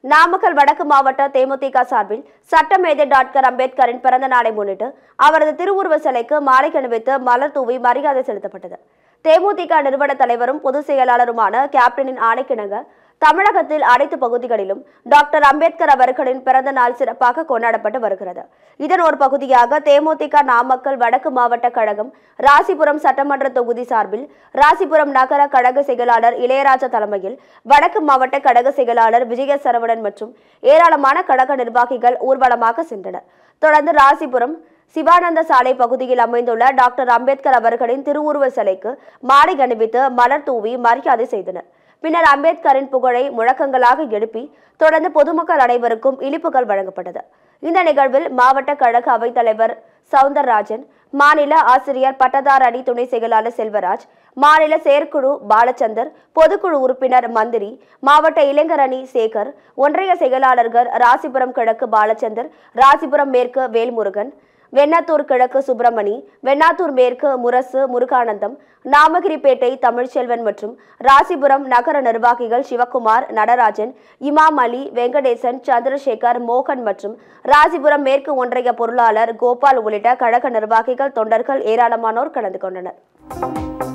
நாமக்கல் வடக்கு மாவட்ட தேமுதிக சார்பில் சட்டமேதை டாக்டர் அம்பேத்கரின் பிறந்த நாளை முன்னிட்டு அவரது திருவுருவ சிலைக்கு மாலை அணிவித்து மலர் தூவி மரியாதை செலுத்தப்பட்டது தேமுதிக நிறுவன தலைவரும் பொதுச் செயலாளருமான கேப்டனின் ஆணைக்கிணங்க தமிழகத்தில் அனைத்து பகுதிகளிலும் டாக்டர் அம்பேத்கர் அவர்களின் பிறந்த நாள் சிறப்பாக கொண்டாடப்பட்டு வருகிறது இதன் ஒரு பகுதியாக தேமுதிக நாமக்கல் வடக்கு மாவட்ட கழகம் ராசிபுரம் சட்டமன்ற தொகுதி சார்பில் ராசிபுரம் நகர கழக செயலாளர் இளையராஜா தலைமையில் வடக்கு மாவட்ட கழக செயலாளர் விஜய சரவணன் மற்றும் ஏராளமான கழக நிர்வாகிகள் ஊர்வலமாக சென்றனர் தொடர்ந்து ராசிபுரம் சிவானந்த சாலை பகுதியில் அமைந்துள்ள டாக்டர் அம்பேத்கர் அவர்களின் திருவுருவ சிலைக்கு மாலை அணிவித்து மலர் தூவி மரியாதை செய்தனர் பின்னர் அம்பேத்கரின் புகழை முழக்கங்களாக எழுப்பி தொடர்ந்து பொதுமக்கள் அனைவருக்கும் இனிப்புகள் வழங்கப்பட்டது இந்த நிகழ்வில் மாவட்ட கழக அவைத்தலைவர் சவுந்தரராஜன் மாநில ஆசிரியர் பட்டதார் அணி துணை செயலாளர் செல்வராஜ் மாநில செயற்குழு பாலச்சந்தர் பொதுக்குழு உறுப்பினர் மந்திரி மாவட்ட இளைஞர் அணி சேகர் ஒன்றிய செயலாளர்கள் ராசிபுரம் கிழக்கு பாலச்சந்தர் ராசிபுரம் மேற்கு வேல்முருகன் வெண்ணாத்தூர் கிழக்கு சுப்பிரமணி வெண்ணாத்தூர் மேற்கு முரசு முருகானந்தம் நாமகிரிப்பேட்டை தமிழ்ச்செல்வன் மற்றும் ராசிபுரம் நகர நிர்வாகிகள் சிவகுமார் நடராஜன் இமாம் அலி வெங்கடேசன் சந்திரசேகர் மோகன் மற்றும் ராசிபுரம் மேற்கு ஒன்றிய பொருளாளர் கோபால் உள்ளிட்ட கழக நிர்வாகிகள் தொண்டர்கள் ஏராளமானோர் கலந்து கொண்டனர்